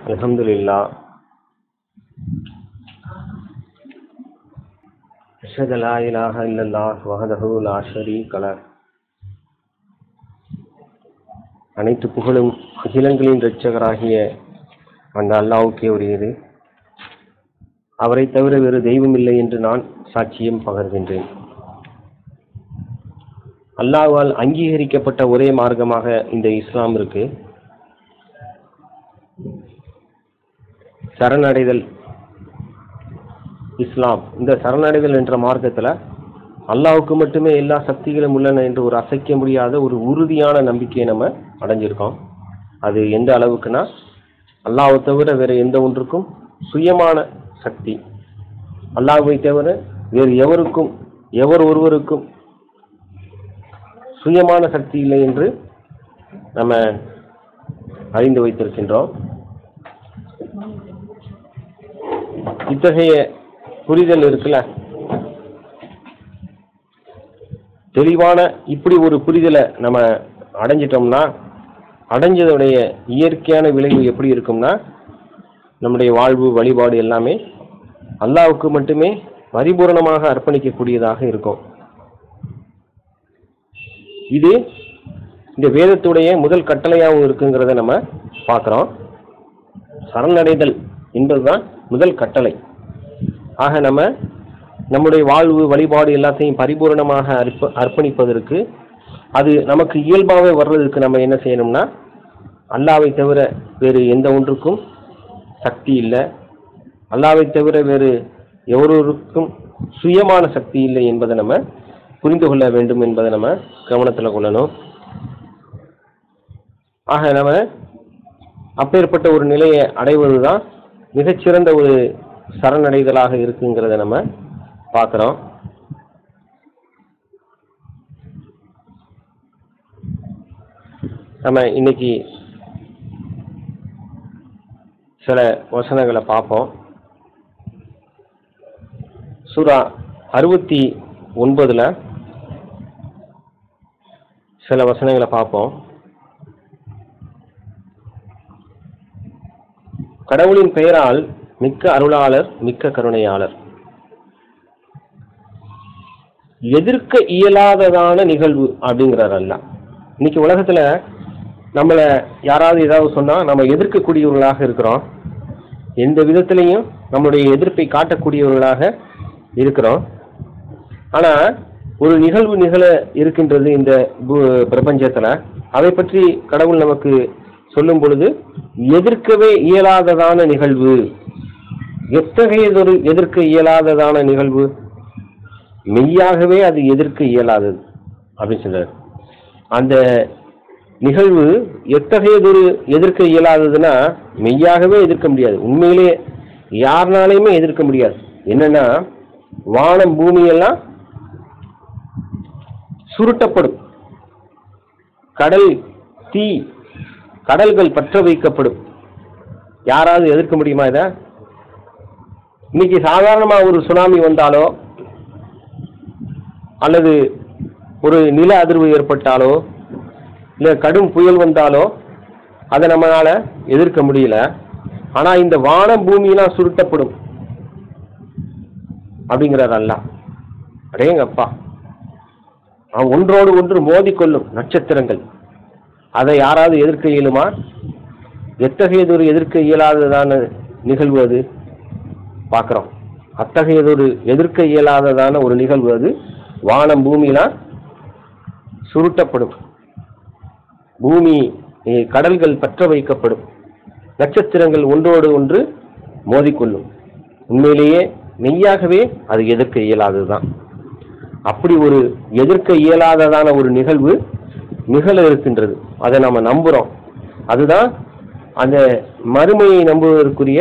الحمد لله أشهد أن لا إله إلا الله وحده لا شريك له அனைத்து புகழும் அகிலங்களின் இரட்சகராகிய அந்த அல்லாவுக்கே உரியது அவரை தவிர வேறு தெய்வம் இல்லை என்று நான் சாட்சியம் பகர்கின்றேன் அல்லாஹ்வால் அங்கீகரிக்கப்பட்ட ஒரே மார்க்கமாக இந்த இஸ்லாம் இருக்கு சரணடைதல் இஸ்லாம் இந்த சரணடைதல் என்ற மார்க்கத்தில் அல்லாவுக்கு மட்டுமே எல்லா சக்திகளும் உள்ளன என்று ஒரு அசைக்க முடியாத ஒரு உறுதியான நம்பிக்கையை நம்ம அடைஞ்சிருக்கோம் அது எந்த அளவுக்குன்னா அல்லாவை தவிர வேற எந்த ஒன்றுக்கும் சுயமான சக்தி அல்லாஹ்வை தவிர வேறு எவருக்கும் எவர் ஒருவருக்கும் சுயமான சக்தி இல்லை என்று நம்ம அறிந்து வைத்திருக்கின்றோம் இத்தகைய புரிதல் இருக்குல்ல தெளிவான இப்படி ஒரு புரிதலை நம்ம அடைஞ்சிட்டோம்னா அடைஞ்சதுடைய இயற்கையான விளைவு எப்படி இருக்கும்னா நம்முடைய வாழ்வு வழிபாடு எல்லாமே அல்லாவுக்கு மட்டுமே பரிபூரணமாக அர்ப்பணிக்கக்கூடியதாக இருக்கும் இது இந்த வேதத்துடைய முதல் கட்டளையாகவும் இருக்குங்கிறத நம்ம பார்க்குறோம் சரணடைதல் என்பதுதான் முதல் கட்டளை ஆக நம்ம நம்முடைய வாழ்வு வழிபாடு எல்லாத்தையும் பரிபூரணமாக அர்ப்ப அர்ப்பணிப்பதற்கு அது நமக்கு இயல்பாகவே வர்றதுக்கு நம்ம என்ன செய்யணும்னா அல்லாவை தவிர வேறு எந்த ஒன்றுக்கும் சக்தி இல்லை அல்லாவை தவிர வேறு எவரொருக்கும் சுயமான சக்தி இல்லை என்பதை நம்ம புரிந்து கொள்ள வேண்டும் என்பதை நம்ம கவனத்தில் கொள்ளணும் ஆக நம்ம அப்பேற்பட்ட ஒரு நிலையை அடைவது தான் மிகச்சிறந்த ஒரு சரணடைதலாக இருக்குங்கிறத நம்ம பார்க்குறோம் நம்ம இன்னைக்கு சில வசனங்களை பார்ப்போம் சூரா அறுபத்தி ஒன்பதுல சில வசனங்களை பார்ப்போம் கடவுளின் பெயரால் மிக்க அருளாளர் மிக்க கருணையாளர் எதிர்க்க இயலாததான நிகழ்வு அப்படிங்கிறார் அல்ல இன்னைக்கு உலகத்துல நம்மள யாராவது ஏதாவது சொன்னா நம்ம எதிர்க்கக்கூடியவர்களாக இருக்கிறோம் எந்த விதத்திலையும் நம்மளுடைய எதிர்ப்பை காட்டக்கூடியவர்களாக இருக்கிறோம் ஆனா ஒரு நிகழ்வு நிகழ இருக்கின்றது இந்த பூ- பிரபஞ்சத்துல அதை பற்றி கடவுள் நமக்கு சொல்லும் பொழுது எதிர்க்கவே இயலாததான நிகழ்வு எத்தகையதொரு எதிர்க்க இயலாததான நிகழ்வு மெய்யாகவே அது எதிர்க்க இயலாதது அப்படின்னு சொல்றாரு அந்த நிகழ்வு எத்தகையதொரு எதிர்க்க இயலாததுன்னா மெய்யாகவே எதிர்க்க முடியாது உண்மையிலே யாருனாலையுமே எதிர்க்க முடியாது என்னன்னா வானம் பூமி எல்லாம் சுருட்டப்படும் கடல் தீ கடல்கள் பற்ற வைக்கப்படும் யாராவது எதிர்க்க முடியுமா இதை இன்னைக்கு சாதாரணமா ஒரு சுனாமி வந்தாலோ அல்லது ஒரு நில அதிர்வு ஏற்பட்டாலோ இல்லை கடும் புயல் வந்தாலோ அதை நம்மளால எதிர்க்க முடியல ஆனா இந்த வானம் பூமியெல்லாம் சுருட்டப்படும் அப்படிங்கிறார் அல்லாஹ் அடேங்கப்பா அவன் ஒன்றோடு ஒன்று மோதிக்கொள்ளும் நட்சத்திரங்கள் அதை யாராவது எதிர்க்க இயலுமா எத்தகையதொரு எதிர்க்க இயலாததான நிகழ்வு அது பார்க்குறோம் அத்தகையதொரு எதிர்க்க இயலாததான ஒரு நிகழ்வு அது வானம் பூமியெல்லாம் சுருட்டப்படும் பூமி eh, கடல்கள் பற்ற வைக்கப்படும் நட்சத்திரங்கள் ஒன்றோடு ஒன்று மோதிக்கொள்ளும் உண்மையிலேயே மெய்யாகவே அது எதிர்க்க இயலாததுதான் அப்படி ஒரு எதிர்க்க இயலாததான ஒரு நிகழ்வு நிகழ இருக்கின்றது அதை நம்ம நம்புறோம் அதுதான் அந்த மறுமையை நம்புவதற்குரிய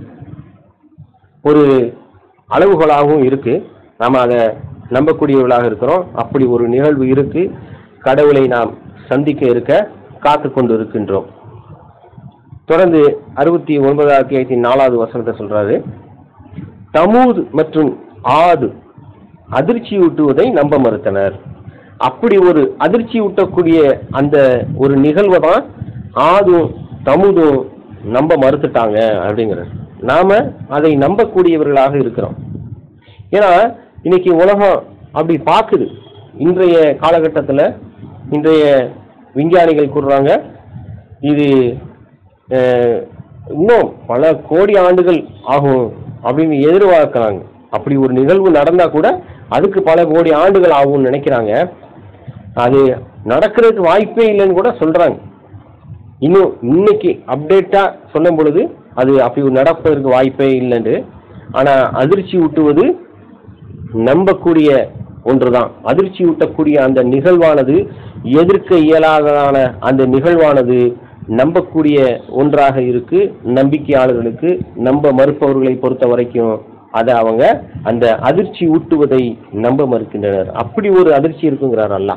ஒரு அளவுகோலாகவும் இருக்கு நாம அதை நம்பக்கூடியவர்களாக இருக்கிறோம் அப்படி ஒரு நிகழ்வு இருக்கு கடவுளை நாம் சந்திக்க இருக்க காத்து கொண்டு இருக்கின்றோம் தொடர்ந்து அறுபத்தி ஒன்பதாவது அத்தியாயத்தின் நாலாவது வசனத்தை சொல்றாரு தமூத் மற்றும் ஆது அதிர்ச்சி ஊட்டுவதை நம்ப மறுத்தனர் அப்படி ஒரு அதிர்ச்சி ஊட்டக்கூடிய அந்த ஒரு நிகழ்வை தான் ஆதும் தமுதும் நம்ப மறுத்துட்டாங்க அப்படிங்கிறார் நாம அதை நம்பக்கூடியவர்களாக இருக்கிறோம் ஏன்னா இன்னைக்கு உலகம் அப்படி பார்க்குது இன்றைய காலகட்டத்தில் இன்றைய விஞ்ஞானிகள் கூறுறாங்க இது அஹ், இன்னும் பல கோடி ஆண்டுகள் ஆகும் அப்படின்னு எதிர்பார்க்கறாங்க அப்படி ஒரு நிகழ்வு நடந்தா கூட அதுக்கு பல கோடி ஆண்டுகள் ஆகும்னு நினைக்கிறாங்க அது நடக்கிறதுக்கு வாய்ப்பே இல்லைன்னு கூட சொல்றாங்க இன்னும் இன்னைக்கு அப்டேட்டா சொல்லும் பொழுது அது அப்படி நடப்பதற்கு வாய்ப்பே இல்லைன்னு ஆனா அதிர்ச்சி ஊட்டுவது நம்பக்கூடிய ஒன்றுதான் அதிர்ச்சி ஊட்டக்கூடிய அந்த நிகழ்வானது எதிர்க்க இயலாததான அந்த நிகழ்வானது நம்பக்கூடிய ஒன்றாக இருக்கு நம்பிக்கையாளர்களுக்கு நம்ப மறுப்பவர்களை பொறுத்த வரைக்கும் அதை அவங்க அந்த அதிர்ச்சி ஊட்டுவதை நம்ப மறுக்கின்றனர் அப்படி ஒரு அதிர்ச்சி இருக்குங்கிறார் அல்லாஹ்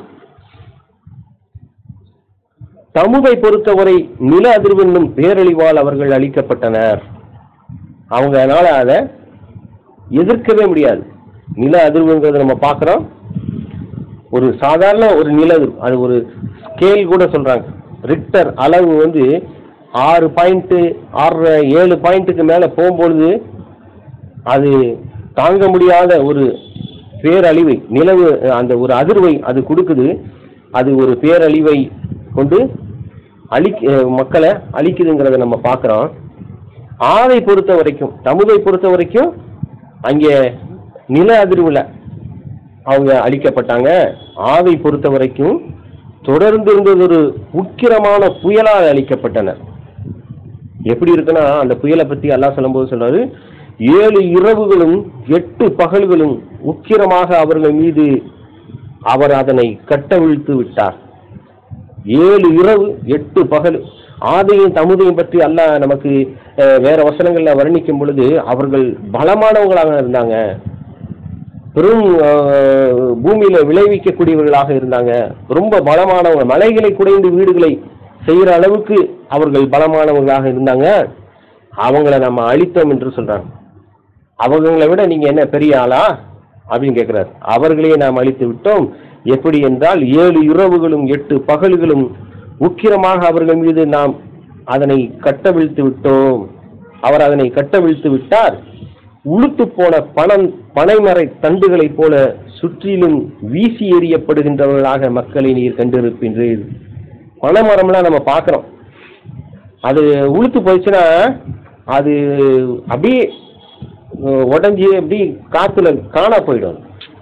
தமுதை பொறுத்தவரை நில அதிர்வு என்னும் பேரழிவால் அவர்கள் அழிக்கப்பட்டனர் அவங்கனால அதை எதிர்க்கவே முடியாது நில அதிர்வுங்கிறத நம்ம பார்க்குறோம் ஒரு சாதாரண ஒரு நில அதிர்வு அது ஒரு ஸ்கேல் கூட சொல்றாங்க ரிக்டர் அளவு வந்து ஆறு பாயிண்ட்டு ஆறு ஏழு பாயிண்ட்டுக்கு மேலே போகும்பொழுது அது தாங்க முடியாத ஒரு பேரழிவை நிலவு அந்த ஒரு அதிர்வை அது கொடுக்குது அது ஒரு பேரழிவை கொண்டு அழிக்க அஹ் மக்களை அழிக்குதுங்கிறத நம்ம பார்க்குறோம் ஆதை பொறுத்த வரைக்கும் தமுதை பொறுத்த வரைக்கும் அங்கே நில அதிர்வுல அவங்க அழிக்கப்பட்டாங்க ஆதை பொறுத்த வரைக்கும் தொடர்ந்து இருந்தது ஒரு உக்கிரமான புயலால் அழிக்கப்பட்டனர் எப்படி இருக்குன்னா அந்த புயலை பத்தி அல்லாஹ் சொல்லும்போது சொல்றாரு ஏழு இரவுகளும் எட்டு பகல்களும் உக்கிரமாக அவர்கள் மீது அவர் அதனை கட்டவிழ்த்து விட்டார் ஏழு இரவு எட்டு பகல் ஆதையும் தமுதையும் பற்றி அல்லாஹ் நமக்கு அஹ், வேற வசனங்கள்ல வர்ணிக்கும் பொழுது அவர்கள் பலமானவங்களாக இருந்தாங்க பெரும் அஹ், பூமியில விளைவிக்கக்கூடியவர்களாக இருந்தாங்க ரொம்ப பலமானவங்க மலைகளை குடைந்து வீடுகளை செய்யற அளவுக்கு அவர்கள் பலமானவர்களாக இருந்தாங்க அவங்கள நம்ம அழித்தோம் என்று சொல்றாங்க அவங்களை விட நீங்க என்ன பெரிய ஆளா அப்படின்னு கேட்கிறார் அவர்களையே நாம் அழித்து விட்டோம் எப்படி என்றால் ஏழு இரவுகளும் எட்டு பகல்களும் உக்கிரமாக அவர்கள் மீது நாம் அதனை கட்டவிழ்த்து விட்டோம் அவர் அதனை கட்டவிழ்த்து விட்டார் உளுத்து போன பணம் பனைமரை தண்டுகளைப் போல சுற்றிலும் வீசி எறியப்படுகின்றவர்களாக மக்களை நீர் கண்டிருக்கின்றீர் பனைமரம்லாம் நம்ம பார்க்குறோம் அது உளுத்து போயிடுச்சுன்னா அது அப்படியே அஹ், உடைஞ்சு அப்படி காத்துல காணா போயிடும்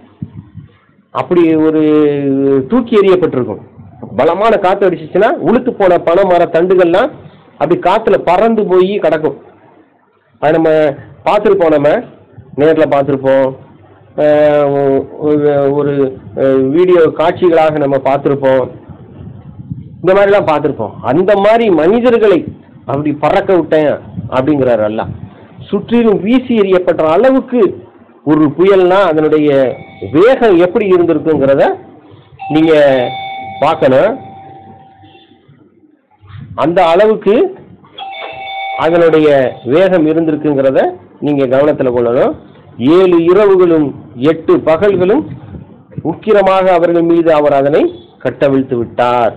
அப்படி ஒரு தூக்கி எறியப்பட்டிருக்கும் பலமான காத்து அடிச்சிச்சுன்னா உளுத்து போன பனை மர தண்டுகள்லாம் அப்படி காத்துல பறந்து போய் கிடக்கும் அது நம்ம பார்த்துருப்போம் நம்ம நேரில் பார்த்துருப்போம் அஹ் ஒரு- ஒரு அஹ், வீடியோ காட்சிகளாக நம்ம பார்த்துருப்போம் இந்த மாதிரிலாம் பார்த்துருப்போம் அந்த மாதிரி மனிதர்களை அப்படி பறக்க விட்டேன் அப்படிங்கிறார் அல்லாஹ் சுற்றிலும் வீசி எறியப்பட்ட அளவுக்கு ஒரு புயல்னா அதனுடைய வேகம் எப்படி இருந்திருக்குங்கிறத நீங்க பார்க்கணும் அந்த அளவுக்கு அதனுடைய வேகம் இருந்திருக்குங்கிறத நீங்க கவனத்துல கொள்ளணும் ஏழு இரவுகளும் எட்டு பகல்களும் உக்கிரமாக அவர்கள் மீது அவர் அதனை கட்டவிழ்த்து விட்டார்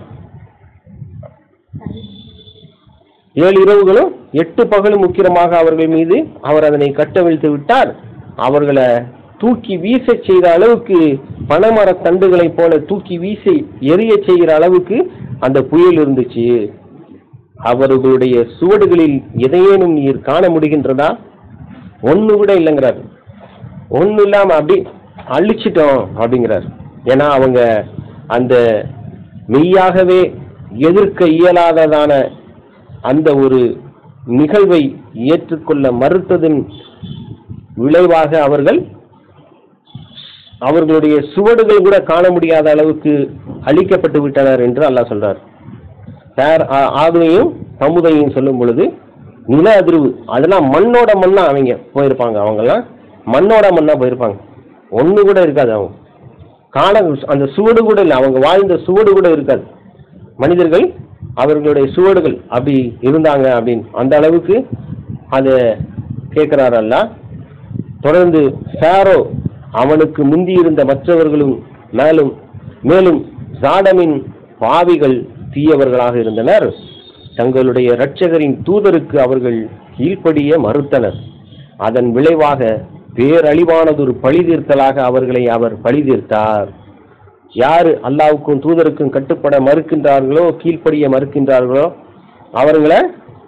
ஏழு இரவுகளும் எட்டு பகலும் உக்கிரமாக அவர்கள் மீது அவர் அதனை கட்டவிழ்த்து விட்டார் அவர்களை தூக்கி வீச செய்த அளவுக்கு பனைமர தண்டுகளைப் போல தூக்கி வீசி எரிய செய்கிற அளவுக்கு அந்த புயல் இருந்துச்சு அவர்களுடைய சுவடுகளில் எதையேனும் நீர் காண முடிகின்றதா ஒண்ணு கூட இல்லைங்கிறார் ஒண்ணு இல்லாம அப்படி அழிச்சிட்டோம் அப்படிங்கிறார் ஏன்னா அவங்க அந்த மெய்யாகவே எதிர்க்க இயலாததான அந்த ஒரு நிகழ்வை ஏற்றுக்கொள்ள மறுத்ததன் விளைவாக அவர்கள் அவர்களுடைய சுவடுகள் கூட காண முடியாத அளவுக்கு அழிக்கப்பட்டு விட்டனர் என்று அல்லாஹ் சொல்றார் பேர் ஆ- ஆதுவையும் சமுதையும் சொல்லும் பொழுது நில அதிர்வு அதெல்லாம் மண்ணோட மண்ணா அவங்க போயிருப்பாங்க அவங்கெல்லாம் மண்ணோட மண்ணா போயிருப்பாங்க ஒண்ணு கூட இருக்காது அவங்க காண அந்த சுவடு கூட இல்லை அவங்க வாழ்ந்த சுவடு கூட இருக்காது மனிதர்கள் அவர்களுடைய சுவடுகள் அப்படி இருந்தாங்க அப்படின்னு அந்த அளவுக்கு அதை கேட்கிறாரல்ல தொடர்ந்து சாரோ அவனுக்கு முந்தி இருந்த மற்றவர்களும் மேலும் மேலும் சாடமின் பாவிகள் தீயவர்களாக இருந்தனர் தங்களுடைய இரட்சகரின் தூதருக்கு அவர்கள் கீழ்ப்படிய மறுத்தனர் அதன் விளைவாக பேரழிவானதொரு பழிதீர்த்தலாக அவர்களை அவர் பழிதீர்த்தார் யாரு அல்லாவுக்கும் தூதருக்கும் கட்டுப்பட மறுக்கின்றார்களோ கீழ்ப்படிய மறுக்கின்றார்களோ அவர்களை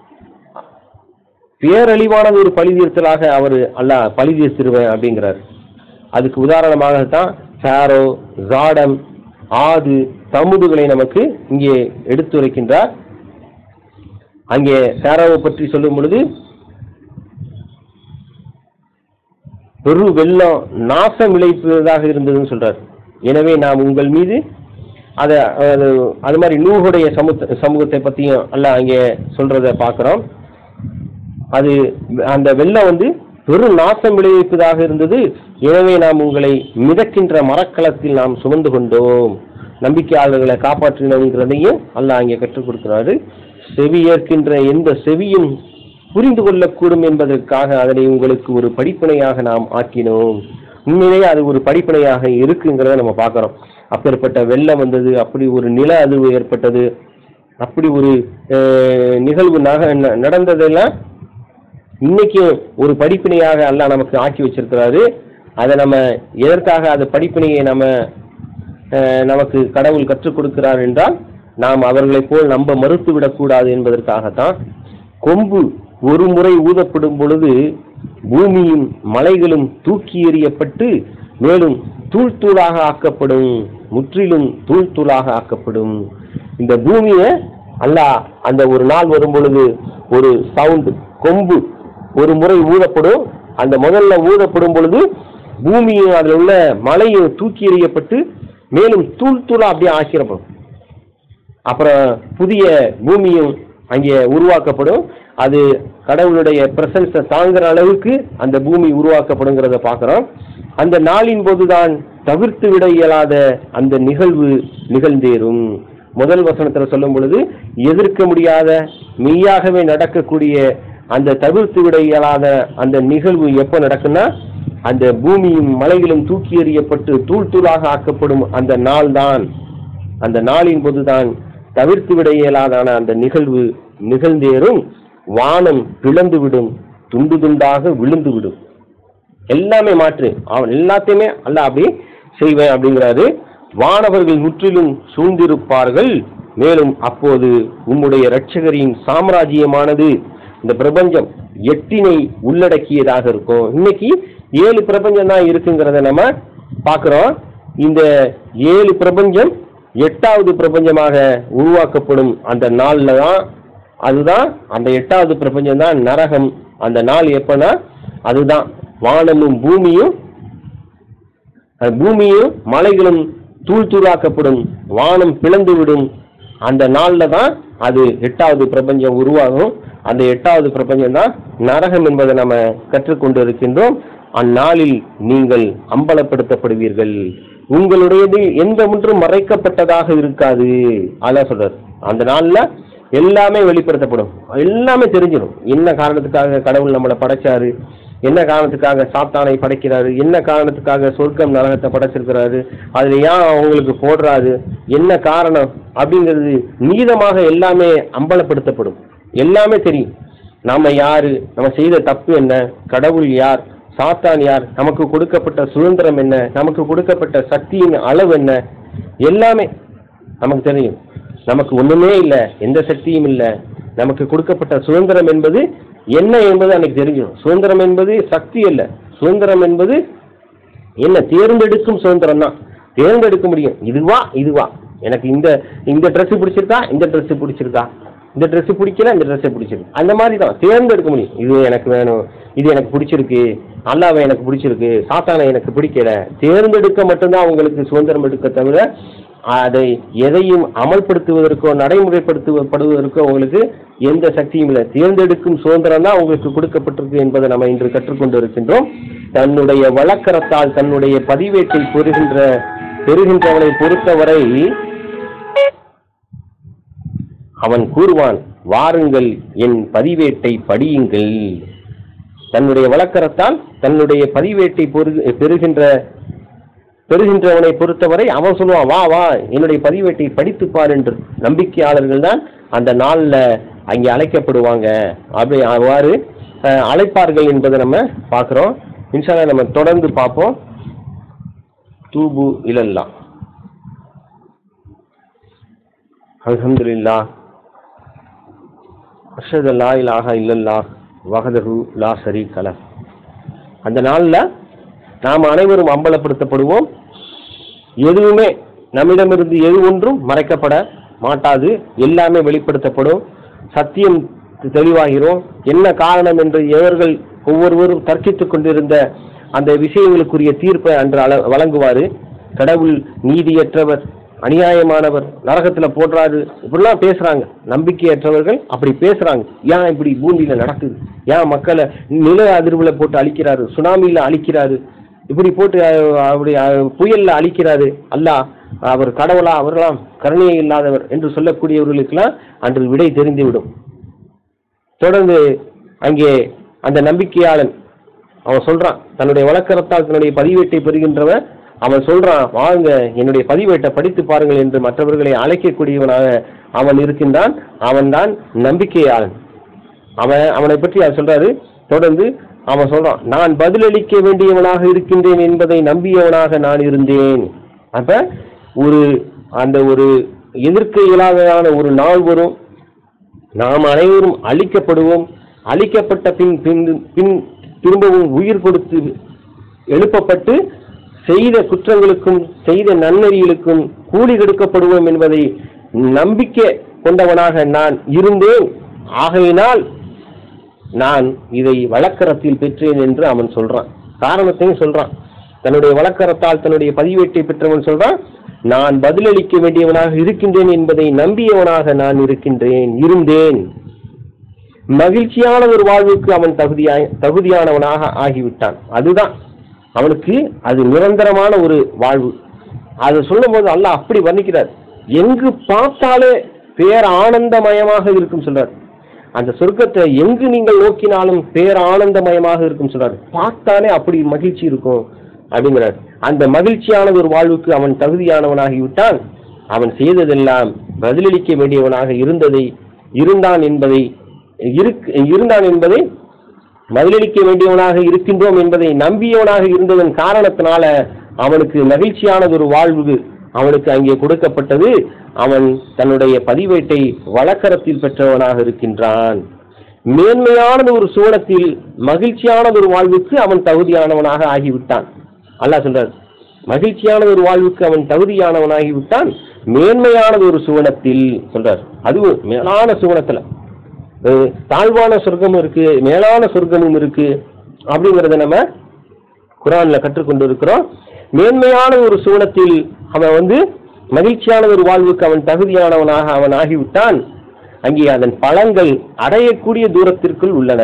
பேரழிவானது ஒரு பழிதீர்த்தலாக அவர் அல்லாஹ் பழிதீர்த்திருவேன் அப்படிங்கிறார் அதுக்கு உதாரணமாகத்தான் சாரோ ஜாடம் ஆது தமுதுகளை நமக்கு இங்கே எடுத்துரைக்கின்றார் அங்கே சாராவை பற்றி சொல்லும் பொழுது பெரு வெள்ளம் நாசம் விளைப்பதாக இருந்ததுன்னு சொல்றார் எனவே நாம் உங்கள் மீது அதை அது அது மாதிரி நூகுடைய சமூக சமூகத்தை பற்றியும் எல்லாம் அங்கே சொல்றத பார்க்குறோம் அது அந்த வெள்ளம் வந்து பெரும் நாசம் விளைவிப்பதாக இருந்தது எனவே நாம் உங்களை மிதக்கின்ற மரக்கலத்தில் நாம் சுமந்து கொண்டோம் நம்பிக்கையாளர்களை காப்பாற்றினோங்கிறதையும் அல்லாஹ் அங்கே கற்றுக் கொடுக்கிறாரு செவி ஏற்கின்ற எந்த செவியும் புரிந்து கொள்ளக்கூடும் என்பதற்காக அதனை உங்களுக்கு ஒரு படிப்பினையாக நாம் ஆக்கினோம் உண்மையிலேயே அது ஒரு படிப்பினையாக இருக்குங்கிறத நம்ம பார்க்குறோம் அப்பேற்பட்ட வெள்ளம் வந்தது அப்படி ஒரு நில அதிர்வு ஏற்பட்டது அப்படி ஒரு அஹ், நிகழ்வு நக ந- நடந்ததெல்லாம் இன்னைக்கு ஒரு படிப்பினையாக அல்லாஹ் நமக்கு ஆக்கி வச்சிருக்கிறாரு அதை நம்ம எதற்காக அது படிப்பினையை நம்ம அஹ், நமக்கு கடவுள் கற்றுக் கொடுக்கிறார் என்றால் நாம் அவர்களைப் போல் நம்ப மறுத்து விடக்கூடாது என்பதற்காகத்தான் கொம்பு ஒரு முறை ஊதப்படும் பொழுது பூமியும் மலைகளும் தூக்கி எறியப்பட்டு மேலும் தூள் தூளாக ஆக்கப்படும் முற்றிலும் தூள் தூளாக ஆக்கப்படும் இந்த பூமியை அல்லாஹ் அந்த ஒரு நாள் வரும் பொழுது ஒரு சவுண்டு கொம்பு ஒரு முறை ஊதப்படும் அந்த முதல்ல ஊதப்படும் பொழுது பூமியும் அதில் உள்ள மலையும் தூக்கி எறியப்பட்டு மேலும் தூள் தூளா அப்படியே ஆக்கிரப்படும் அப்புறம் புதிய பூமியும் அங்கே உருவாக்கப்படும் அது கடவுளுடைய பிரசன்ஸை தாங்குற அளவுக்கு அந்த பூமி உருவாக்கப்படுங்கிறத பார்க்குறோம் அந்த நாளின் போதுதான் தவிர்த்து விட இயலாத அந்த நிகழ்வு நிகழ்ந்தேறும் முதல் வசனத்தில் சொல்லும் பொழுது எதிர்க்க முடியாத மெய்யாகவே நடக்கக்கூடிய அந்த தவிர்த்து விட இயலாத அந்த நிகழ்வு எப்போ நடக்குன்னா அந்த பூமியும் மலைகளும் தூக்கி எறியப்பட்டு தூள் தூளாக ஆக்கப்படும் அந்த நாள் தான் அந்த நாளின் போதுதான் தவிர்த்து விட இயலாதான அந்த நிகழ்வு நிகழ்ந்தேறும் வானம் பிளந்துவிடும் துண்டு துண்டாக விழுந்துவிடும் எல்லாமே மாற்று அவன் எல்லாத்தையுமே அல்ல அப்படி செய்வேன் அப்படிங்கிறாரு வானவர்கள் முற்றிலும் சூழ்ந்திருப்பார்கள் மேலும் அப்போது உம்முடைய இரட்சகரின் சாம்ராஜ்யமானது இந்த பிரபஞ்சம் எட்டினை உள்ளடக்கியதாக இருக்கும் இன்னைக்கு ஏழு பிரபஞ்சம் தான் இருக்குங்கிறத நம்ம பார்க்கிறோம் இந்த ஏழு பிரபஞ்சம் எட்டாவது பிரபஞ்சமாக உருவாக்கப்படும் அந்த நாள்ல தான் அதுதான் அந்த எட்டாவது பிரபஞ்சம் தான் நரகம் அந்த நாள் எப்பனா அதுதான் வானமும் பூமியும் அந்த பூமியும் மலைகளும் தூள் தூளாக்கப்படும் வானம் பிளந்து விடும் அந்த நாள்ல தான் அது எட்டாவது பிரபஞ்சம் உருவாகும் அந்த எட்டாவது பிரபஞ்சம் தான் நரகம் என்பதை நம்ம கற்றுக்கொண்டு இருக்கின்றோம் அந்நாளில் நீங்கள் அம்பலப்படுத்தப்படுவீர்கள் உங்களுடையது எந்த ஒன்றும் மறைக்கப்பட்டதாக இருக்காது அதான் சொல்றாரு அந்த நாள்ல எல்லாமே வெளிப்படுத்தப்படும் எல்லாமே தெரிஞ்சிடும் என்ன காரணத்துக்காக கடவுள் நம்மளை படைச்சாரு என்ன காரணத்துக்காக சாத்தானை படைக்கிறாரு என்ன காரணத்துக்காக சொர்க்கம் நரகத்தை படைச்சிருக்கிறாரு அதுல ஏன் அவங்களுக்கு போடுறாரு என்ன காரணம் அப்படிங்கிறது நீதமாக எல்லாமே அம்பலப்படுத்தப்படும் எல்லாமே தெரியும் நாம யாரு நம்ம செய்த தப்பு என்ன கடவுள் யார் சாத்தான் யார் நமக்கு கொடுக்கப்பட்ட சுதந்திரம் என்ன நமக்கு கொடுக்கப்பட்ட சக்தியின் அளவு என்ன எல்லாமே நமக்கு தெரியும் நமக்கு ஒண்ணுமே இல்லை எந்த சக்தியும் இல்லை நமக்கு கொடுக்கப்பட்ட சுதந்திரம் என்பது என்ன என்பது அன்னைக்கு தெரிஞ்சிடும் சுதந்திரம் என்பது சக்தி அல்ல சுதந்திரம் என்பது என்ன தேர்ந்தெடுக்கும் சுதந்திரம் தான் தேர்ந்தெடுக்க முடியும் இதுவா இதுவா எனக்கு இந்த இந்த Dress பிடிச்சிருக்கா இந்த Dress பிடிச்சிருக்கா இந்த Dress பிடிக்கல இந்த Dress பிடிச்சிருக்கு அந்த மாதிரி தான் தேர்ந்தெடுக்க முடியும் இது எனக்கு வேணும் இது எனக்கு பிடிச்சிருக்கு அல்லாவை எனக்கு பிடிச்சிருக்கு சாத்தானை எனக்கு பிடிக்கல தேர்ந்தெடுக்க மட்டும்தான் உங்களுக்கு சுதந்திரம் எடுக்க தவிர அதை எதையும் அமல்படுத்துவதற்கோ நடைமுறைப்படுத்தப்படுவதற்கோ உங்களுக்கு எந்த சக்தியும் இல்லை தேர்ந்தெடுக்கும் சுதந்திரம் தான் உங்களுக்கு கொடுக்கப்பட்டிருக்கு என்பதை நம்ம இன்று கற்றுக்கொண்டு இருக்கின்றோம் தன்னுடைய வழக்கரத்தால் தன்னுடைய பதிவேட்டை பெறுகின்ற பெறுகின்றவனை பொறுத்தவரை அவன் கூறுவான் வாருங்கள் என் பதிவேட்டை படியுங்கள் தன்னுடைய வழக்கரத்தால் தன்னுடைய பதிவேட்டை பொறு- பெறுகின்ற பெறுகின்றவனை பொறுத்தவரை அவன் சொல்லுவான் வா வா என்னுடைய பதிவேட்டை படித்துப் பார் என்று நம்பிக்கையாளர்கள் தான் அந்த நாள்ல அங்கே அழைக்கப்படுவாங்க அப்படி அவ்வாறு அஹ், அழைப்பார்கள் என்பதை நம்ம பார்க்குறோம் இன்ஷால்லா நம்ம தொடர்ந்து பார்ப்போம் தூபு இலல்லா அல்ஹம்துலில்லாஹ் அஷது லா இலாஹ இல்லல்லாஹ் வஹதஹு லா ஷரீக லஹ் அந்த நாளில் நாம் அனைவரும் அம்பலப்படுத்தப்படுவோம் எதுவுமே நம்மிடமிருந்து எது ஒன்றும் மறைக்கப்பட மாட்டாது எல்லாமே வெளிப்படுத்தப்படும் சத்தியம் தெளிவாகிறோம் என்ன காரணம் என்று எவர்கள் ஒவ்வொருவரும் தர்க்கித்துக் கொண்டிருந்த அந்த விஷயங்களுக்குரிய தீர்ப்பை அன்று அள வழங்குவார் கடவுள் நீதியற்றவர் அநியாயமானவர் நரகத்துல போடுறாரு இப்படிலாம் பேசுறாங்க நம்பிக்கையற்றவர்கள் அப்படி பேசுறாங்க ஏன் இப்படி பூமியில நடக்குது ஏன் மக்களை நில அதிர்வுல போட்டு அழிக்கிறாரு சுனாமியில அழிக்கிறாரு இப்படி போட்டு அஹ், அப்படி அஹ், புயல்ல அழிக்கிறாரு அல்லாஹ் அவர் கடவுளா அவர்களாம் கருணையே இல்லாதவர் என்று சொல்லக்கூடியவர்களுக்கெல்லாம் அன்று விடை தெரிந்துவிடும் தொடர்ந்து அங்கே அந்த நம்பிக்கையாளன் அவன் சொல்றான் தன்னுடைய வழக்கரத்தால் தன்னுடைய பதிவேட்டை பெறுகின்றவன் அவன் சொல்றான் வாங்க என்னுடைய பதிவேட்டை படித்து பாருங்கள் என்று மற்றவர்களை அழைக்கக்கூடியவனாக அவன் இருக்கின்றான் அவன்தான் நம்பிக்கையாளன் அவன் அவனை பற்றி அவர் சொல்றாரு தொடர்ந்து அவன் சொல்றான் நான் பதிலளிக்க வேண்டியவனாக இருக்கின்றேன் என்பதை நம்பியவனாக நான் இருந்தேன் அப்ப ஒரு அந்த ஒரு எதிர்க்க இயலாததான ஒரு நாள் வரும் நாம் அனைவரும் அழிக்கப்படுவோம் அழிக்கப்பட்ட பின் பின் பின் திரும்பவும் உயிர் கொடுத்து எழுப்பப்பட்டு செய்த குற்றங்களுக்கும் செய்த நன்னெறிகளுக்கும் கூலி கொடுக்கப்படுவோம் என்பதை நம்பிக்கை கொண்டவனாக நான் இருந்தேன் ஆகையினால் நான் இதை வழக்கரத்தில் பெற்றேன் என்று அவன் சொல்றான் காரணத்தையும் சொல்றான் தன்னுடைய வழக்கரத்தால் தன்னுடைய பதிவேட்டை பெற்றவன் சொல்றான் நான் பதிலளிக்க வேண்டியவனாக இருக்கின்றேன் என்பதை நம்பியவனாக நான் இருக்கின்றேன் இருந்தேன் மகிழ்ச்சியான ஒரு வாழ்வுக்கு அவன் தகுதியாய் தகுதியானவனாக ஆகிவிட்டான் அதுதான் அவனுக்கு அது நிரந்தரமான ஒரு வாழ்வு அதை சொல்லும்போது அல்லாஹ் அப்படி வர்ணிக்கிறார் எங்கு பார்த்தாலே பேர் ஆனந்தமயமாக இருக்கும் சொல்றார் அந்த சொர்க்கத்தை எங்கு நீங்கள் நோக்கினாலும் பேர் ஆனந்தமயமாக இருக்கும் சொல்றார் பார்த்தாலே அப்படி மகிழ்ச்சி இருக்கும் அப்படிங்கிறார் அந்த மகிழ்ச்சியான ஒரு வாழ்வுக்கு அவன் தகுதியானவனாகிவிட்டான் அவன் செய்ததெல்லாம் பதிலளிக்க வேண்டியவனாக இருந்ததை இருந்தான் என்பதை இருக்- இருந்தான் என்பதை பதிலளிக்க வேண்டியவனாக இருக்கின்றோம் என்பதை நம்பியவனாக இருந்ததன் காரணத்தினால அவனுக்கு மகிழ்ச்சியானது ஒரு வாழ்வு அவனுக்கு அங்கே கொடுக்கப்பட்டது அவன் தன்னுடைய பதிவேட்டை வழக்கரத்தில் பெற்றவனாக இருக்கின்றான் மேன்மையானது ஒரு சூழத்தில் மகிழ்ச்சியானது ஒரு வாழ்வுக்கு அவன் தகுதியானவனாக ஆகிவிட்டான் அல்லாஹ் சொல்றார் மகிழ்ச்சியானது ஒரு வாழ்வுக்கு அவன் தகுதியானவனாகிவிட்டான் மேன்மையானது ஒரு சுவனத்தில் சொல்றார் அதுவும் மேலான சுவனத்துல அஹ் தாழ்வான சொர்க்கமும் இருக்கு மேலான சொர்க்கமும் இருக்கு அப்படிங்கறத நம்ம குரான்ல கற்றுக்கொண்டு இருக்கிறோம் மேன்மையான ஒரு சூழத்தில் அவன் வந்து மகிழ்ச்சியான ஒரு வாழ்வுக்கு அவன் தகுதியானவனாக அவன் ஆகிவிட்டான் அங்கே அதன் பலங்கள் அடையக்கூடிய தூரத்திற்குள் உள்ளன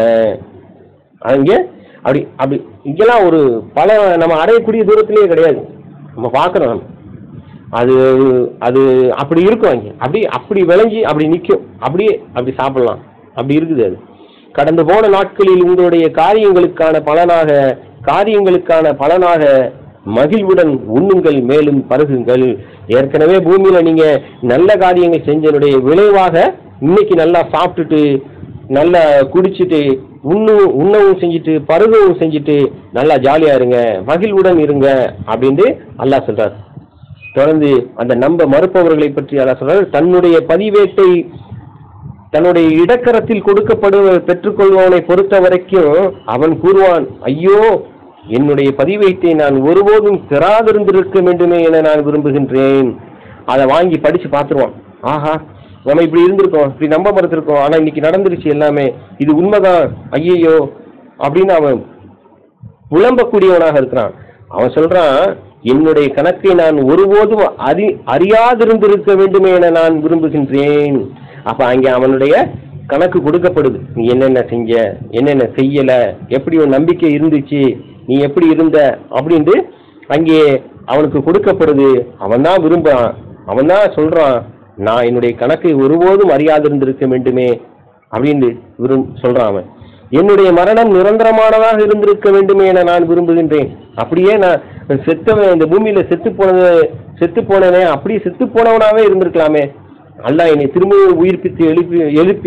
அங்கே அப்படி அப்படி இங்கெல்லாம் ஒரு பல நம்ம அடையக்கூடிய தூரத்திலேயே கிடையாது நம்ம பார்க்குறோம் நம்ம அது அது அப்படி இருக்கும் அங்கே அப்படி அப்படி விளைஞ்சி அப்படி நிற்கும் அப்படியே அப்படி சாப்பிடலாம் அப்படி இருக்குது அது கடந்து போன நாட்களில் உங்களுடைய காரியங்களுக்கான பலனாக காரியங்களுக்கான பலனாக மகிழ்வுடன் உண்ணுங்கள் மேலும் பருகுங்கள் ஏற்கனவே பூமியில நீங்க நல்ல காரியங்கள் செஞ்சனுடைய விளைவாக இன்னைக்கு நல்லா சாப்பிட்டுட்டு நல்லா குடிச்சிட்டு உண்ணு உண்ணவும் செஞ்சுட்டு பருகவும் செஞ்சுட்டு நல்லா ஜாலியா இருங்க மகிழ்வுடன் இருங்க அப்படின்ட்டு அல்லாஹ் சொல்றார் தொடர்ந்து அந்த நம்ப மறுப்பவர்களை பற்றி அல்லாஹ் சொல்றார் தன்னுடைய பதிவேட்டை தன்னுடைய இடக்கரத்தில் கொடுக்கப்படு பெற்றுக்கொள்பவனை பொறுத்த வரைக்கும் அவன் கூறுவான் ஐயோ என்னுடைய பதிவேட்டை நான் ஒருபோதும் பெறாதிருந்திருக்க வேண்டுமே என நான் விரும்புகின்றேன் அதை வாங்கி படிச்சு பார்த்துருவான் ஆஹா நம்ம இப்படி இருந்திருக்கோம் இப்படி நம்ப மறுத்திருக்கோம் ஆனா இன்னைக்கு நடந்துருச்சு எல்லாமே இது உண்மைதான் ஐயையோ அப்படின்னு அவன் புலம்பக்கூடியவனாக இருக்கிறான் அவன் சொல்றான் என்னுடைய கணக்கை நான் ஒருபோதும் அறி அறியாதிருந்திருக்க வேண்டுமே என நான் விரும்புகின்றேன் அப்ப அங்கே அவனுடைய கணக்கு கொடுக்கப்படுது நீ என்னென்ன செஞ்ச என்னென்ன செய்யல எப்படி ஒரு நம்பிக்கை இருந்துச்சு நீ எப்படி இருந்த அப்படின்ட்டு அங்கே அவனுக்கு கொடுக்கப்படுது அவன் தான் விரும்புறான் அவன் தான் சொல்றான் நான் என்னுடைய கணக்கை ஒருபோதும் அறியாதிருந்திருக்க வேண்டுமே அப்படின்னு விரும் சொல்றான் அவன் என்னுடைய மரணம் நிரந்தரமானதாக இருந்திருக்க வேண்டுமே என நான் விரும்புகின்றேன் அப்படியே நான் செத்தவன் இந்த பூமியில செத்து போனது செத்து போனவனே அப்படியே செத்து போனவனாவே இருந்திருக்கலாமே அல்லாஹ் என்னை திரும்பவும் உயிர்ப்பித்து எழுப்பி எழுப்பி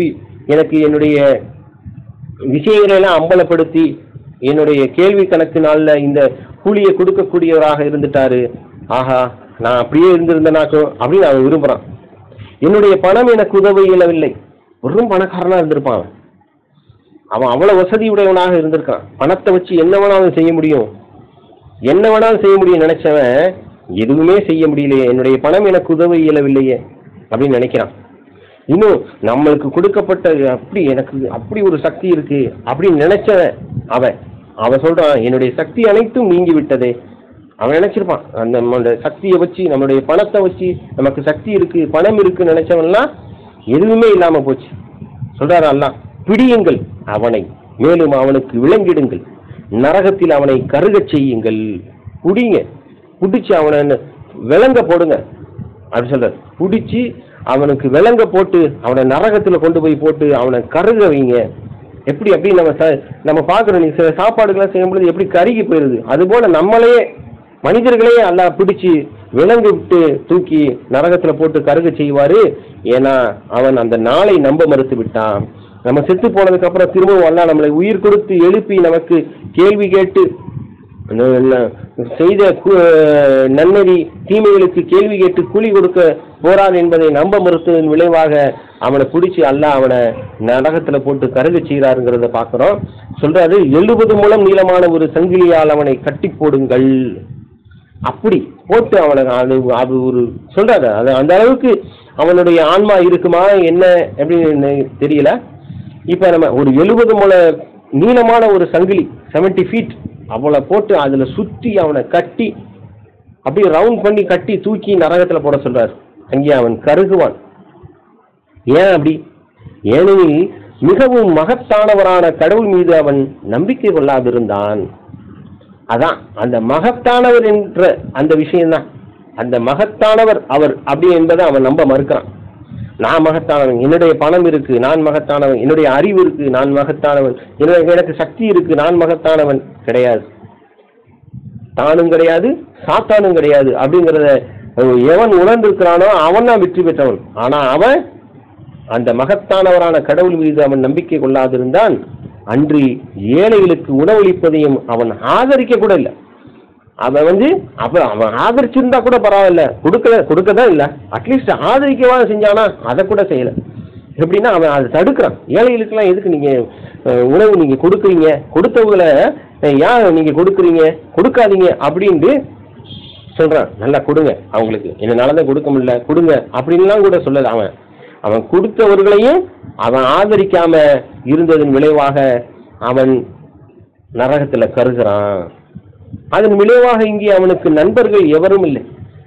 எனக்கு என்னுடைய விஷயங்களை எல்லாம் அம்பலப்படுத்தி என்னுடைய கேள்வி கணக்கு நாளில் இந்த கூலியை கொடுக்கக்கூடியவராக இருந்துட்டாரு ஆஹா நான் அப்படியே இருந்திருந்தேனாக்கோ அப்படின்னு அவன் விரும்புகிறான் என்னுடைய பணம் எனக்கு உதவி இயலவில்லை வெறும் பணக்காரனா இருந்திருப்பான் அவன். அவன் அவ்வளவு வசதி உடையவனாக இருந்திருக்கான் பணத்தை வச்சு என்ன வேணாலும் செய்ய முடியும் என்ன வேணாலும் செய்ய முடியும் நினைச்சவன் எதுவுமே செய்ய முடியலையே என்னுடைய பணம் எனக்கு உதவி இயலவில்லையே அப்படின்னு நினைக்கிறான் இன்னும் நம்மளுக்கு கொடுக்கப்பட்ட அப்படி எனக்கு அப்படி ஒரு சக்தி இருக்கு அப்படின்னு நினைச்சவன் அவன் அவன் சொல்றான் என்னுடைய சக்தி அனைத்தும் நீங்கி விட்டதே அவன் நினைச்சிருப்பான் அந்த நம்மளோட சக்தியை வச்சு நம்மளுடைய பணத்தை வச்சு நமக்கு சக்தி இருக்கு பணம் இருக்குன்னு நினைச்சவன்லாம் எதுவுமே இல்லாம போச்சு சொல்றாரு அல்லாஹ் பிடியுங்கள் அவனை மேலும் அவனுக்கு விளங்கிடுங்கள் நரகத்தில் அவனை கருகச் செய்யுங்கள் புடிங்க புடிச்சு அவனை என்ன விலங்க போடுங்க அப்படி சொல்றாரு புடிச்சு அவனுக்கு விலங்க போட்டு அவனை நரகத்துல கொண்டு போய் போட்டு அவனை கருக வைங்க எப்படி அப்படி நம்ம ச- நம்ம பார்க்குறோம் நீ சில சாப்பாடுகள்லாம் செய்யும்பொழுது எப்படி கருகி போயிடுது அதுபோல நம்மளே மனிதர்களே அல்லாஹ் பிடிச்சு விலங்கு விட்டு தூக்கி நரகத்துல போட்டு கருக செய்வாரு ஏன்னா அவன் அந்த நாளை நம்ப மறுத்து விட்டான் நம்ம செத்து போனதுக்கு அப்புறம் திரும்பவும் அல்லாஹ் நம்மளை உயிர் கொடுத்து எழுப்பி நமக்கு கேள்வி கேட்டு ந- ந- செய்த கு- நன்னெறி தீமைகளுக்கு கேள்வி கேட்டு கூலி கொடுக்க போறான் என்பதை நம்ப மறுத்ததன் விளைவாக அவனை பிடிச்சி அல்லாஹ் அவனை நரகத்துல போட்டு கருக செய்கிறாருங்கிறத பார்க்கிறோம் சொல்றாரு எழுபது மூலம் நீளமான ஒரு சங்கிலியால் அவனை கட்டி போடுங்கள் அப்படி போட்டு அவனை அது அது ஒரு சொல்றாரு அது அந்த அளவுக்கு அவனுடைய ஆன்மா இருக்குமா என்ன எப்படின்னு தெரியல இப்ப நம்ம ஒரு எழுபது முளை நீளமான ஒரு சங்கிலி 70 ஃபீட் அவளை போட்டு அதுல சுத்தி அவனை கட்டி அப்படியே ரவுண்ட் பண்ணி கட்டி தூக்கி நரகத்துல போட சொல்றாரு அங்கே அவன் கருகுவான் ஏன் அப்படி ஏனெனில் மிகவும் மகத்தானவரான கடவுள் மீது அவன் நம்பிக்கை கொள்ளாதிருந்தான் அதான் அந்த மகத்தானவர் என்ற அந்த விஷயம்தான் அந்த மகத்தானவர் அவர் அப்படி என்பதை அவன் நம்ப மறுக்கிறான் நான் மகத்தானவன் என்னுடைய பணம் இருக்கு நான் மகத்தானவன் என்னுடைய அறிவு இருக்கு நான் மகத்தானவன் என்னுடைய எனக்கு சக்தி இருக்கு நான் மகத்தானவன் கிடையாது தானும் கிடையாது சாத்தானும் கிடையாது அப்படிங்கிறத அஹ், எவன் உணர்ந்திருக்கிறானோ அவன் தான் வெற்றி பெற்றவன் ஆனா அவன் அந்த மகத்தானவரான கடவுள் மீது அவன் நம்பிக்கை கொள்ளாதிருந்தான் அன்றி ஏழைகளுக்கு உணவளிப்பதையும் அவன் ஆதரிக்க கூட இல்லை அவன் வந்து அவன் அவன் ஆதரிச்சிருந்தா கூட பரவாயில்ல கொடுக்கல கொடுக்கதான் இல்லை அட்லீஸ்ட் ஆதரிக்கவா செஞ்சானா அதை கூட செய்யல எப்படின்னா அவன் அதை தடுக்கிறான் ஏழைகளுக்கெல்லாம் எதுக்கு நீங்க அஹ், உணவு நீங்க கொடுக்குறீங்க கொடுத்தவங்களை அஹ், ஏன் நீங்க கொடுக்குறீங்க கொடுக்காதீங்க அப்படின்ட்டு சொல்றான் நல்லா கொடுங்க அவங்களுக்கு என்னால தான் கொடுக்க முடியல கொடுங்க அப்படின்லாம் கூட சொல்லல அவன் அவன் கொடுத்தவர்களையும் அவன் ஆதரிக்காம இருந்ததன் விளைவாக அவன் நரகத்துல கருகிறான் அதன் விளைவாக இங்கே அவனுக்கு நண்பர்கள் எவரும் இல்லை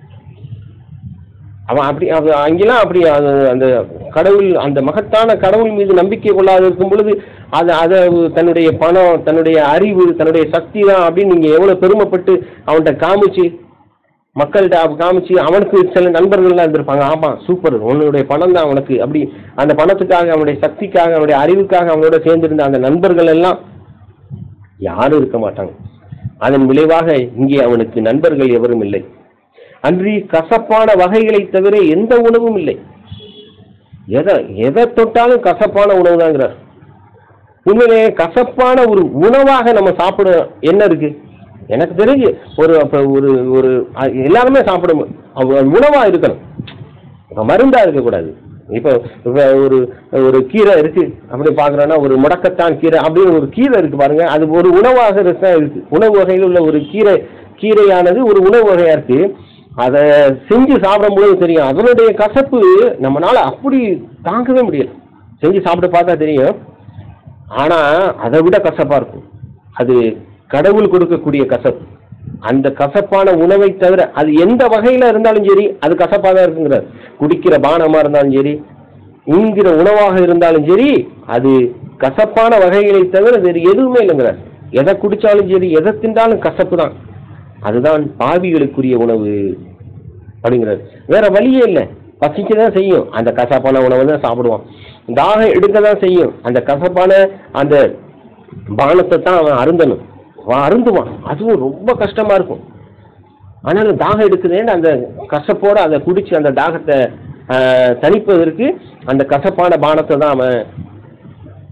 அவன் அப்படி அவ- அங்கெல்லாம் அப்படி அது- அந்த கடவுள் அந்த மகத்தான கடவுள் மீது நம்பிக்கை கொள்ளாது இருக்கும் பொழுது அது அதை தன்னுடைய பணம் தன்னுடைய அறிவு தன்னுடைய சக்தி தான் அப்படின்னு நீங்க எவ்வளவு பெருமைப்பட்டு அவன்கிட்ட காமிச்சு மக்கள்கிட்ட அவ காமிச்சு அவனுக்கு சில நண்பர்கள்லாம் இருந்திருப்பாங்க ஆமா சூப்பர் உன்னுடைய பணம் தான் அவனுக்கு அப்படி அந்த பணத்துக்காக அவனுடைய சக்திக்காக அவனுடைய அறிவுக்காக அவனோட சேர்ந்திருந்த அந்த நண்பர்கள் எல்லாம் யாரும் இருக்க மாட்டாங்க அதன் விளைவாக இங்கே அவனுக்கு நண்பர்கள் எவரும் இல்லை அன்றி கசப்பான வகைகளை தவிர எந்த உணவும் இல்லை எதை எதை தொட்டாலும் கசப்பான உணவு தாங்கிறார் உண்மையிலே கசப்பான ஒரு உணவாக நம்ம சாப்பிட என்ன இருக்கு எனக்கு தெரிஞ்சு ஒரு அப்ப ஒரு ஒரு அ- எல்லாருமே சாப்பிடும் அவ- உணவா இருக்கணும் இப்ப மருந்தா இருக்கக்கூடாது இப்போ இப்போ ஒரு ஒரு கீரை இருக்கு அப்படி பார்க்குறோன்னா ஒரு முடக்கத்தான் கீரை அப்படின்னு ஒரு கீரை இருக்கு பாருங்க அது ஒரு உணவாக தான் இருக்கு உணவு வகையில் உள்ள ஒரு கீரை கீரையானது ஒரு உணவு வகையா இருக்கு அதை செஞ்சு சாப்பிடும்போது தெரியும் அதனுடைய கசப்பு நம்மனால அப்படி தாங்கவே முடியல செஞ்சு சாப்பிட்டு பார்த்தா தெரியும் ஆனா அதை விட கசப்பா இருக்கும் அது கடவுள் கொடுக்கக்கூடிய கசப்பு அந்த கசப்பான உணவை தவிர அது எந்த வகையில இருந்தாலும் சரி அது கசப்பா தான் இருக்குங்கிறார் குடிக்கிற பானமா இருந்தாலும் சரி உண்கிற உணவாக இருந்தாலும் சரி அது கசப்பான வகைகளை தவிர வேறு எதுவுமே இல்லைங்கிறார் எதை குடிச்சாலும் சரி எதை தின்றாலும் கசப்பு தான் அதுதான் பாவிகளுக்குரிய உணவு அப்படிங்கிறார் வேற வழியே இல்லை பசிக்க தான் செய்யும் அந்த கசப்பான உணவை தான் சாப்பிடுவான் தாகம் எடுக்க தான் செய்யும் அந்த கசப்பான அந்த பானத்தை தான் அவன் அருந்தணும் அவன் அருந்துவான் அதுவும் ரொம்ப கஷ்டமா இருக்கும் ஆனாலும் தாகம் எடுக்குதுன்னு அந்த கசப்போட அதை குடிச்சு அந்த தாகத்தை ஆஹ், தணிப்பதற்கு அந்த கசப்பான பானத்தை தான் அவன்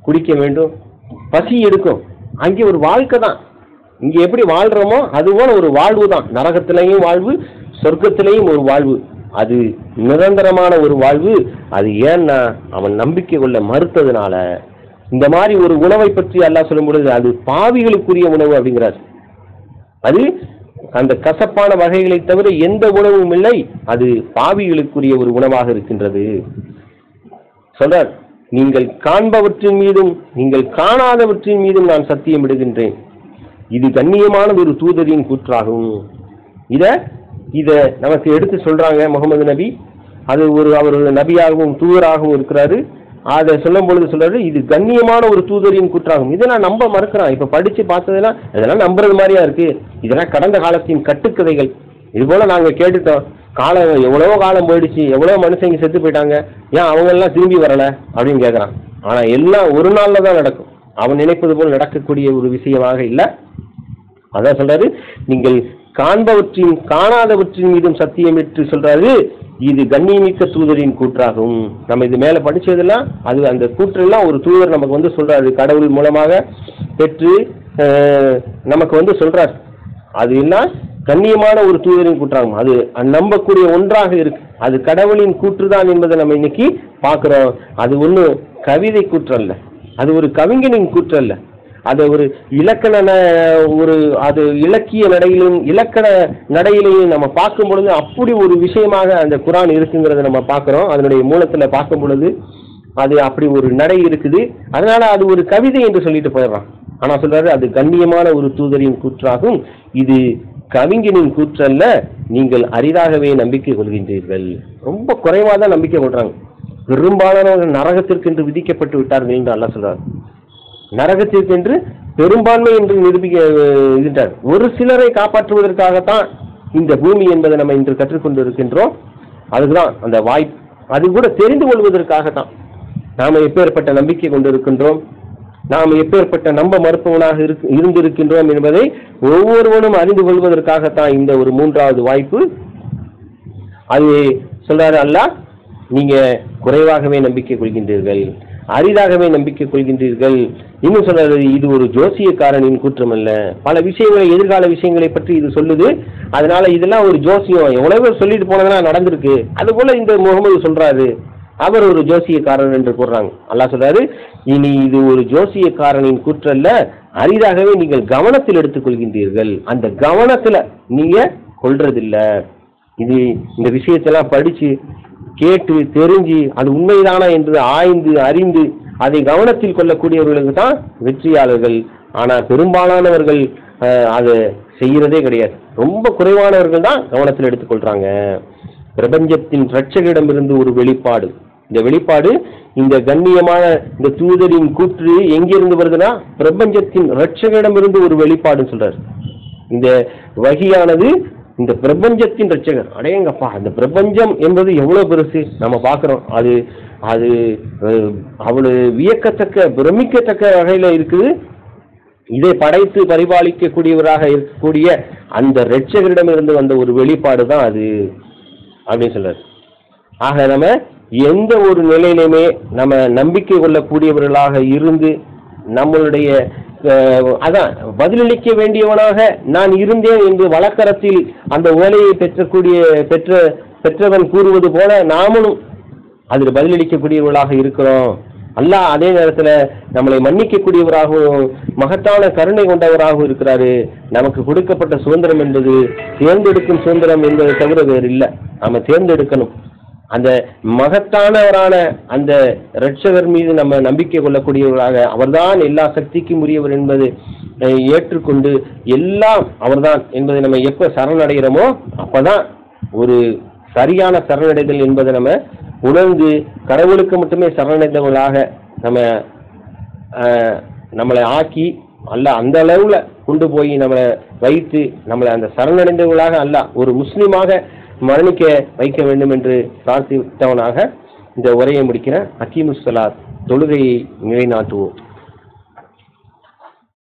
குடிக்க வேண்டும் பசி எடுக்கும் அங்கே ஒரு வாழ்க்கை தான் இங்க எப்படி வாழ்றோமோ அது போல ஒரு வாழ்வு தான் நரகத்திலையும் வாழ்வு சொர்க்கத்திலையும் ஒரு வாழ்வு அது நிரந்தரமான ஒரு வாழ்வு அது ஏன்னா அவன் நம்பிக்கை கொள்ள மறுத்ததுனால இந்த மாதிரி ஒரு உணவை பற்றி அல்லாஹ் சொல்லும் பொழுது அது பாவிகளுக்குரிய உணவு அப்படிங்கிறார் அது அந்த கசப்பான வகைகளை தவிர எந்த உணவும் இல்லை அது பாவிகளுக்குரிய ஒரு உணவாக இருக்கின்றது சொல்றார் நீங்கள் காண்பவற்றின் மீதும் நீங்கள் காணாதவற்றின் மீதும் நான் சத்தியம் இடுகின்றேன் இது கண்ணியமான ஒரு தூதரின் கூற்றாகும் இத இத நமக்கு எடுத்து சொல்றாங்க முகமது நபி அது ஒரு அவர் ஒரு நபியாகவும் தூதராகவும் இருக்கிறாரு அதை சொல்லும் பொழுது சொல்றாரு இது கண்ணியமான ஒரு தூதரின் கூற்றாகும் இதை நான் நம்ப மறுக்கிறான் இப்ப படிச்சு பார்த்ததெல்லாம் இதெல்லாம் நம்புறது மாதிரியா இருக்கு இதெல்லாம் கடந்த காலத்தின் கட்டுக்கதைகள் இது போல நாங்க கேட்டுட்டோம் காலம் எவ்வளவோ காலம் போயிடுச்சு எவ்வளவோ மனுஷங்க செத்து போயிட்டாங்க ஏன் அவங்க எல்லாம் திரும்பி வரல அப்படின்னு கேக்குறான் ஆனா எல்லாம் ஒரு நாள்ல தான் நடக்கும் அவன் நினைப்பது போல் நடக்கக்கூடிய ஒரு விஷயமாக இல்ல அதான் சொல்றாரு நீங்கள் காண்பவற்றின் காணாதவற்றின் மீதும் சத்தியமிட்டு சொல்றாரு இது கண்ணியமிக்க தூதரின் கூற்றாகும் நம்ம இது மேல படிச்சதெல்லாம் அது அந்த கூற்றெல்லாம் ஒரு தூதர் நமக்கு வந்து சொல்றாரு கடவுள் மூலமாக பெற்று அஹ், நமக்கு வந்து சொல்றார் அது எல்லாம் கண்ணியமான ஒரு தூதரின் கூற்றாகும் அது நம்பக்கூடிய ஒன்றாக இருக்கு அது கடவுளின் கூற்றுதான் என்பதை நம்ம இன்னைக்கு பார்க்கிறோம் அது ஒண்ணு கவிதை கூற்றல்ல அது ஒரு கவிஞனின் கூற்றல்ல அது ஒரு இலக்கண ந- ஒரு அது இலக்கிய நடையிலும் இலக்கண நடையிலையும் நம்ம பார்க்கும் பொழுது அப்படி ஒரு விஷயமாக அந்த குரான் இருக்குங்கிறத நம்ம பார்க்கிறோம் அதனுடைய மூலத்துல பார்க்கும் பொழுது அது அப்படி ஒரு நடை இருக்குது அதனால அது ஒரு கவிதை என்று சொல்லிட்டு போயிடுறான் ஆனா சொல்றாரு அது கண்ணியமான ஒரு தூதரின் கூற்றாகும் இது கவிஞனின் கூற்றல்ல நீங்கள் அரிதாகவே நம்பிக்கை கொள்கின்றீர்கள் ரொம்ப குறைவா தான் நம்பிக்கை கொள்றாங்க பெரும்பாலானவர்கள் நரகத்திற்கு என்று விதிக்கப்பட்டு விட்டார்கள் என்று அல்லாஹ் சொல்றார் நரகத்திற்கென்று பெரும்பான்மை என்று நிரூபிக்க அஹ், இதுட்டார் ஒரு சிலரை காப்பாற்றுவதற்காகத்தான் இந்த பூமி என்பதை நம்ம இன்று கற்றுக்கொண்டு இருக்கின்றோம் அதுதான் அந்த வாய்ப்பு அது கூட தெரிந்து கொள்வதற்காகத்தான் நாம எப்பேற்பட்ட நம்பிக்கை கொண்டு இருக்கின்றோம் நாம் எப்பேற்பட்ட நம்ப மறுப்பவனாக இருக்கு இருந்திருக்கின்றோம் என்பதை ஒவ்வொருவனும் அறிந்து கொள்வதற்காகத்தான் இந்த ஒரு மூன்றாவது வாய்ப்பு அது சொல்றாரு அல்லாஹ் நீங்க குறைவாகவே நம்பிக்கை கொள்கின்றீர்கள் அரிதாகவே நம்பிக்கை கொள்கின்றீர்கள் இன்னும் சொல்றாரு இது ஒரு ஜோசியக்காரனின் குற்றம் அல்ல பல விஷயங்களை எதிர்கால விஷயங்களை பற்றி இது சொல்லுது அதனால இதெல்லாம் ஒரு ஜோசியம் எவ்வளவு பேர் சொல்லிட்டு போனதெல்லாம் நடந்திருக்கு அது போல இந்த முகமது சொல்றாரு அவர் ஒரு ஜோசியக்காரன் என்று கூறுறாங்க அல்லாஹ் சொல்றாரு இனி இது ஒரு ஜோசியக்காரனின் கூற்றல்ல அரிதாகவே நீங்கள் கவனத்தில் எடுத்துக்கொள்கின்றீர்கள் அந்த கவனத்துல நீங்க கொள்றதில்ல இது இந்த விஷயத்தெல்லாம் படிச்சு கேட்டு தெரிஞ்சு அது உண்மைதானா என்று ஆய்ந்து அறிந்து அதை கவனத்தில் கொள்ளக்கூடியவர்களுக்கு தான் வெற்றியாளர்கள் ஆனா பெரும்பாலானவர்கள் அஹ், அதை செய்யறதே கிடையாது ரொம்ப குறைவானவர்கள் தான் கவனத்தில் எடுத்துக்கொள்றாங்க பிரபஞ்சத்தின் இரட்சகரிடமிருந்து ஒரு வெளிப்பாடு இந்த வெளிப்பாடு இந்த கண்ணியமான இந்த தூதரின் கூற்று எங்கிருந்து வருதுன்னா பிரபஞ்சத்தின் இரட்சகரிடமிருந்து ஒரு வெளிப்பாடுன்னு சொல்றாரு இந்த வகியானது இந்த பிரபஞ்சத்தின் ரட்சகர் அடேங்கப்பா அந்த பிரபஞ்சம் என்பது எவ்வளவு பெருசு நம்ம பார்க்கிறோம் அது அது அஹ், அவ்வளவு வியக்கத்தக்க பிரமிக்கத்தக்க வகையில இருக்குது இதை படைத்து பரிபாலிக்கக்கூடியவராக இருக்கக்கூடிய அந்த இரட்சகரிடமிருந்து வந்த ஒரு வெளிப்பாடு தான் அது அப்படின்னு சொல்றாரு ஆக நம்ம எந்த ஒரு நிலையிலுமே நம்ம நம்பிக்கை கொள்ளக்கூடியவர்களாக இருந்து நம்மளுடைய அஹ், அதான் பதிலளிக்க வேண்டியவனாக நான் இருந்தேன் என்று வழக்கரத்தில் அந்த ஓலையை பெற்றக்கூடிய பெற்ற பெற்றவன் கூறுவது போல நாமளும் அதில் பதிலளிக்கக்கூடியவர்களாக இருக்கிறோம் அல்லாஹ் அதே நேரத்தில் நம்மளை மன்னிக்கக்கூடியவராகவும் மகத்தான கருணை கொண்டவராகவும் இருக்கிறாரு நமக்கு கொடுக்கப்பட்ட சுதந்திரம் என்பது தேர்ந்தெடுக்கும் சுதந்திரம் என்பதை தவிர வேறு இல்லை நாம தேர்ந்தெடுக்கணும் அந்த மகத்தானவரான அந்த இரட்சகர் மீது நம்ம நம்பிக்கை கொள்ளக்கூடியவராக அவர்தான் எல்லா சக்திக்கும் உரியவர் என்பது அஹ், ஏற்றுக்கொண்டு எல்லாம் அவர்தான் என்பதை நம்ம எப்போ சரணடைகிறோமோ அப்பதான் ஒரு சரியான சரணடைதல் என்பதை நம்ம உணர்ந்து கடவுளுக்கு மட்டுமே சரணடைந்தவர்களாக நம்ம ஆஹ், நம்மளை ஆக்கி அல்ல அந்த அளவுல கொண்டு போய் நம்மளை வைத்து நம்மளை அந்த சரணடைந்தவர்களாக அல்ல ஒரு முஸ்லீமாக மரணிக்க வைக்க வேண்டும் என்று பிரார்த்தித்தவனாக இந்த உரையை முடிக்கிறேன் அக்கீமுஸ்ஸலாத் தொழுகையை நிலைநாட்டுவோம்